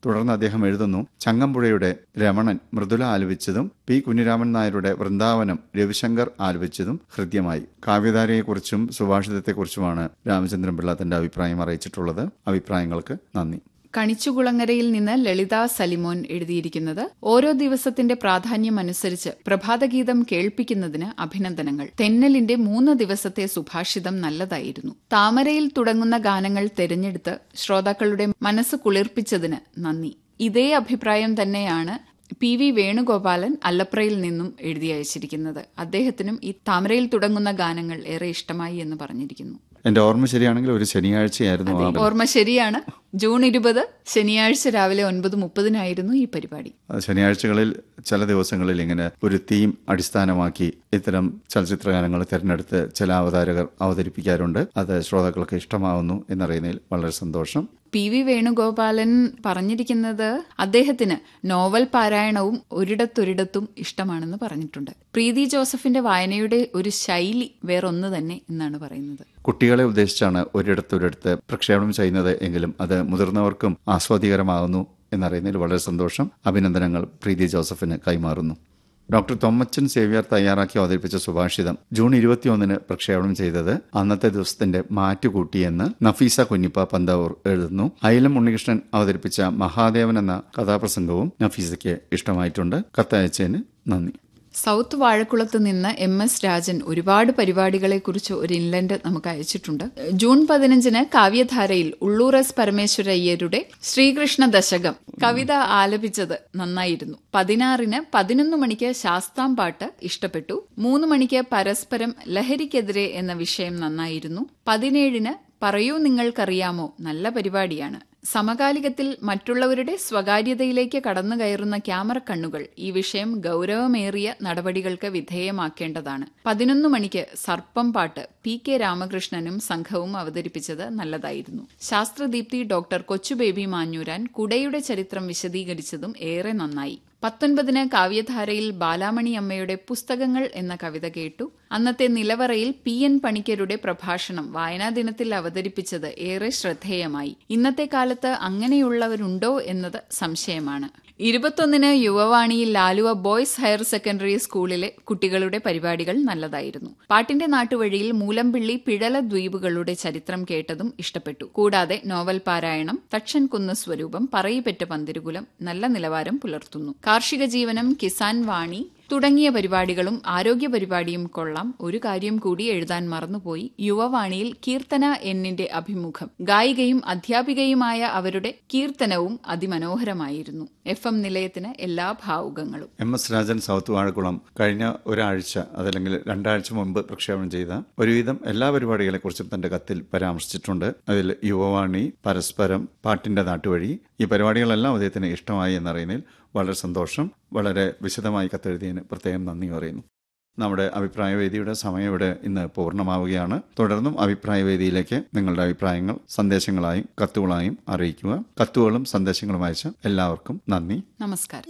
തുടർന്ന് അദ്ദേഹം എഴുതുന്നു ചങ്ങമ്പുഴയുടെ രമണൻ മൃദുല ആലപിച്ചതും പി കുഞ്ഞിരാമൻ നായരുടെ വൃന്ദാവനം രവിശങ്കർ ആലപിച്ചതും ഹൃദ്യമായി കാവ്യധാരയെക്കുറിച്ചും സുഭാഷിതത്തെക്കുറിച്ചുമാണ് രാമചന്ദ്രൻ പിള്ള തന്റെ അഭിപ്രായം അറിയിച്ചിട്ടുള്ളത് അഭിപ്രായങ്ങൾക്ക് നന്ദി കണിച്ചുകുളങ്ങരയിൽ നിന്ന് ലളിത സലിമോൻ എഴുതിയിരിക്കുന്നത് ഓരോ ദിവസത്തിന്റെ പ്രാധാന്യം അനുസരിച്ച് പ്രഭാതഗീതം കേൾപ്പിക്കുന്നതിന് അഭിനന്ദനങ്ങൾ തെന്നലിന്റെ മൂന്ന് ദിവസത്തെ സുഭാഷിതം നല്ലതായിരുന്നു താമരയിൽ തുടങ്ങുന്ന ഗാനങ്ങൾ തെരഞ്ഞെടുത്ത് ശ്രോതാക്കളുടെ മനസ്സ് കുളിർപ്പിച്ചതിന് നന്ദി ഇതേ അഭിപ്രായം തന്നെയാണ് പി വി വേണുഗോപാലൻ അല്ലപ്രയിൽ നിന്നും എഴുതി അയച്ചിരിക്കുന്നത് അദ്ദേഹത്തിനും ഈ താമരയിൽ തുടങ്ങുന്ന ഗാനങ്ങൾ ഏറെ ഇഷ്ടമായി എന്ന് പറഞ്ഞിരിക്കുന്നു എന്റെ ഓർമ്മ ശരിയാണെങ്കിൽ ഒരു ശനിയാഴ്ചയായിരുന്നു ആ ഓർമ്മ ശരിയാണ് ജൂൺ ഇരുപത് ശനിയാഴ്ച രാവിലെ ഒൻപത് മുപ്പതിനായിരുന്നു ഈ പരിപാടി ശനിയാഴ്ചകളിൽ ചില ദിവസങ്ങളിൽ ഇങ്ങനെ ഒരു തീം അടിസ്ഥാനമാക്കി ഇത്തരം ചലച്ചിത്ര ഗാനങ്ങൾ തിരഞ്ഞെടുത്ത് ചില അവതാരകർ അവതരിപ്പിക്കാറുണ്ട് അത് ശ്രോതാക്കൾക്ക് ഇഷ്ടമാവുന്നു എന്നറിയുന്നതിൽ വളരെ സന്തോഷം പി വി വേണുഗോപാലൻ പറഞ്ഞിരിക്കുന്നത് അദ്ദേഹത്തിന് നോവൽ പാരായണവും ഒരിടത്തൊരിടത്തും ഇഷ്ടമാണെന്ന് പറഞ്ഞിട്ടുണ്ട് പ്രീതി ജോസഫിന്റെ വായനയുടെ ഒരു ശൈലി വേറൊന്ന് തന്നെ എന്നാണ് പറയുന്നത് കുട്ടികളെ ഉദ്ദേശിച്ചാണ് ഒരിടത്തൊരിടത്ത് പ്രക്ഷേപണം ചെയ്യുന്നത് എങ്കിലും അത് മുതിർന്നവർക്കും ആസ്വാദികരമാകുന്നു എന്നറിയുന്നതിൽ വളരെ സന്തോഷം അഭിനന്ദനങ്ങൾ പ്രീതി ജോസഫിന് കൈമാറുന്നു ഡോക്ടർ തൊമ്മച്ചൻ സേവ്യർ തയ്യാറാക്കി അവതരിപ്പിച്ച സുഭാഷിതം ജൂൺ ഇരുപത്തിയൊന്നിന് പ്രക്ഷേപണം ചെയ്തത് അന്നത്തെ ദിവസത്തിന്റെ മാറ്റുകൂട്ടിയെന്ന് നഫീസ കുഞ്ഞിപ്പ പന്താവൂർ എഴുതുന്നു അയലം ഉണ്ണികൃഷ്ണൻ അവതരിപ്പിച്ച മഹാദേവൻ എന്ന കഥാപ്രസംഗവും നഫീസയ്ക്ക് ഇഷ്ടമായിട്ടുണ്ട് കത്തയച്ചതിന് നന്ദി സൗത്ത് വാഴക്കുളത്ത് നിന്ന് എം എസ് രാജൻ ഒരുപാട് പരിപാടികളെക്കുറിച്ച് ഒരു ഇൻലൻഡ് നമുക്ക് അയച്ചിട്ടുണ്ട് ജൂൺ പതിനഞ്ചിന് കാവ്യധാരയിൽ ഉള്ളൂർ എസ് പരമേശ്വരയ്യരുടെ ശ്രീകൃഷ്ണ ദശകം കവിത ആലപിച്ചത് നന്നായിരുന്നു പതിനാറിന് പതിനൊന്ന് മണിക്ക് ശാസ്താം പാട്ട് ഇഷ്ടപ്പെട്ടു മൂന്ന് മണിക്ക് പരസ്പരം ലഹരിക്കെതിരെ എന്ന വിഷയം നന്നായിരുന്നു പതിനേഴിന് പറയൂ നിങ്ങൾക്കറിയാമോ നല്ല പരിപാടിയാണ് സമകാലികത്തിൽ മറ്റുള്ളവരുടെ സ്വകാര്യതയിലേക്ക് കടന്നു കയറുന്ന ക്യാമറ കണ്ണുകൾ ഈ വിഷയം ഗൗരവമേറിയ നടപടികൾക്ക് വിധേയമാക്കേണ്ടതാണ് പതിനൊന്ന് മണിക്ക് സർപ്പം പാട്ട് പി കെ രാമകൃഷ്ണനും സംഘവും അവതരിപ്പിച്ചത് നല്ലതായിരുന്നു ശാസ്ത്രദീപ്തി ഡോക്ടർ കൊച്ചുബേബി മാഞ്ഞൂരാൻ കുടയുടെ ചരിത്രം വിശദീകരിച്ചതും ഏറെ നന്നായി പത്തൊൻപതിന് കാവ്യധാരയിൽ ബാലാമണി അമ്മയുടെ പുസ്തകങ്ങൾ എന്ന കവിത കേട്ടു അന്നത്തെ നിലവറയിൽ പി എൻ പണിക്കരുടെ പ്രഭാഷണം വായനാ ദിനത്തിൽ അവതരിപ്പിച്ചത് ഏറെ ശ്രദ്ധേയമായി ഇന്നത്തെ കാലത്ത് അങ്ങനെയുള്ളവരുണ്ടോ എന്നത് സംശയമാണ് ഇരുപത്തൊന്നിന് യുവവാണിയിൽ ലാലുവ ബോയ്സ് ഹയർ സെക്കൻഡറി സ്കൂളിലെ കുട്ടികളുടെ പരിപാടികൾ നല്ലതായിരുന്നു പാട്ടിന്റെ നാട്ടുവഴിയിൽ മൂലമ്പിള്ളി പിഴല ദ്വീപുകളുടെ ചരിത്രം കേട്ടതും ഇഷ്ടപ്പെട്ടു കൂടാതെ നോവൽ പാരായണം തക്ഷൻ കുന്ന് സ്വരൂപം പറയിപ്പെറ്റ പന്തിരുകുലം നല്ല നിലവാരം പുലർത്തുന്നു കാർഷിക ജീവനം കിസാൻ വാണി തുടങ്ങിയ പരിപാടികളും ആരോഗ്യ പരിപാടിയും കൊള്ളാം ഒരു കാര്യം കൂടി എഴുതാൻ മറന്നുപോയി യുവവാണിയിൽ കീർത്തന എന്നിന്റെ അഭിമുഖം ഗായികയും അധ്യാപികയുമായ അവരുടെ കീർത്തനവും അതിമനോഹരമായിരുന്നു എഫ് എം നിലയത്തിന് എല്ലാ ഭാവുകങ്ങളും M S Rajan south Vazhakulam കഴിഞ്ഞ ഒരാഴ്ച അതല്ലെങ്കിൽ രണ്ടാഴ്ച മുമ്പ് പ്രക്ഷേപണം ചെയ്ത ഒരുവിധം എല്ലാ പരിപാടികളെക്കുറിച്ചും തന്റെ കത്തിൽ പരാമർശിച്ചിട്ടുണ്ട് അതിൽ യുവവാണി പരസ്പരം പാട്ടിന്റെ നാട്ടുവഴി ഈ പരിപാടികളെല്ലാം അദ്ദേഹത്തിന് ഇഷ്ടമായി എന്നറിയുന്നതിൽ വളരെ സന്തോഷം വളരെ വിശദമായി കത്തെഴുതിയതിന് പ്രത്യേകം നന്ദി പറയുന്നു നമ്മുടെ അഭിപ്രായ വേദിയുടെ സമയം ഇവിടെ ഇന്ന് പൂർണ്ണമാവുകയാണ് തുടർന്നും അഭിപ്രായ വേദിയിലേക്ക് നിങ്ങളുടെ അഭിപ്രായങ്ങൾ സന്ദേശങ്ങളായും കത്തുകളായും അറിയിക്കുക കത്തുകളും സന്ദേശങ്ങളും അയച്ച എല്ലാവർക്കും നന്ദി നമസ്കാരം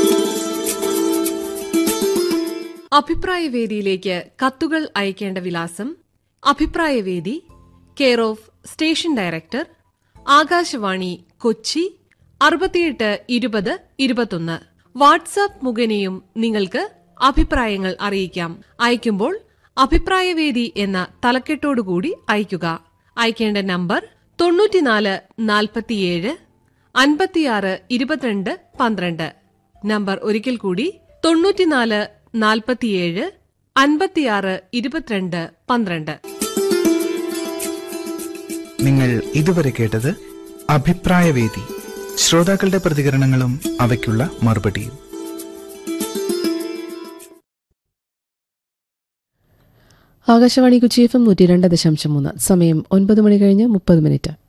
അഭിപ്രായവേദിയിലേക്ക് കത്തുകൾ അയക്കേണ്ട വിലാസം അഭിപ്രായവേദി care of station director Akashvani Kochi അറുപത്തിയെട്ട് ഇരുപത് ഇരുപത്തൊന്ന് വാട്സാപ്പ് മുഖേനയും നിങ്ങൾക്ക് അഭിപ്രായങ്ങൾ അറിയിക്കാം അയക്കുമ്പോൾ അഭിപ്രായവേദി എന്ന തലക്കെട്ടോടുകൂടി അയയ്ക്കുക അയക്കേണ്ട നമ്പർ തൊണ്ണൂറ്റിനാല് നാൽപ്പത്തിയേഴ് അൻപത്തിയാറ് ഇരുപത്തിരണ്ട് പന്ത്രണ്ട് നമ്പർ ഒരിക്കൽ കൂടി തൊണ്ണൂറ്റിനാല് നാൽപ്പത്തിയേഴ് അൻപത്തിയാറ് ഇരുപത്തിരണ്ട് പന്ത്രണ്ട് നിങ്ങൾ ഇതുവരെ കേട്ടത് അഭിപ്രായവേദി ശ്രോതാക്കളുടെ പ്രതികരണങ്ങളും അവയ്ക്കുള്ള മറുപടിയും ആകാശവാണി കൊച്ചി എഫ് എം നൂറ്റി രണ്ട് ദശാംശം മൂന്ന് സമയം ഒൻപത് മണി കഴിഞ്ഞ് മുപ്പത് മിനിറ്റ്